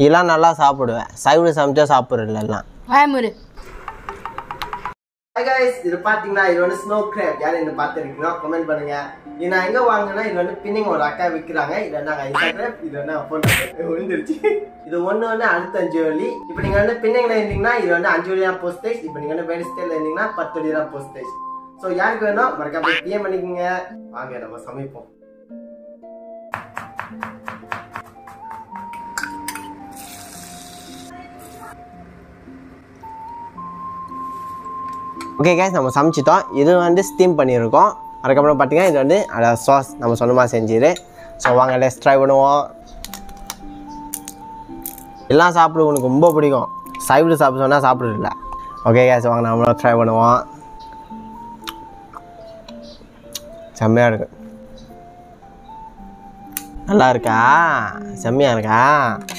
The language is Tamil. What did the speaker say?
இதெல்லாம் நல்லா சாப்பிடுவேன் சைவடு சமைச்சா சாப்பிட்றல எல்லாம் வாயமுரு ஹாய் guys இது பாத்தீங்கன்னா இது வந்து ஸ்னோ கிரேப் யாரும் என்ன பார்த்துருக்கீங்களோ கமெண்ட் பண்ணுங்க இது நான் எங்க வாங்கினா இது வந்து பின்னிங் ஒரு அக்கா விற்கிறாங்க இது வந்து நாங்கள் இன்ஸ்டாகிராம் இது வந்து போட்டோ விழுந்துருச்சு இது ஒன்று வந்து அடுத்த அஞ்சு வழி இப்போ நீங்க வந்து பின்னிங்ல இருந்தீங்கன்னா இது வந்து அஞ்சு வழி தான் போஸ்டேஜ் இப்போ நீங்க வந்து வேடிஸ்டேல இருந்தீங்கன்னா பத்து வழி தான் போஸ்டேஜ் ஸோ யாருக்கு வேணும் மறக்காம பிஎம் பண்ணிக்கோங்க வாங்க நம்ம சமைப்போம் ஓகே கேஸ் நம்ம சமைச்சிட்டோம் இது வந்து ஸ்டீம் பண்ணியிருக்கோம் அதுக்கப்புறம் பார்த்தீங்கன்னா இது வந்து அதை சாஸ் நம்ம சொன்னமாக செஞ்சிரு ஸோ வாங்க லெஸ் ட்ரை பண்ணுவோம் எல்லாம் சாப்பிட உனக்கு ரொம்ப பிடிக்கும் சைடு சாப்பிட சொன்னால் சாப்பிடுறதில்ல ஓகே கேஸ் வாங்க நம்மளும் ட்ரை பண்ணுவோம் செம்மையாக இருக்கு நல்லா இருக்கா செம்மையாக இருக்கா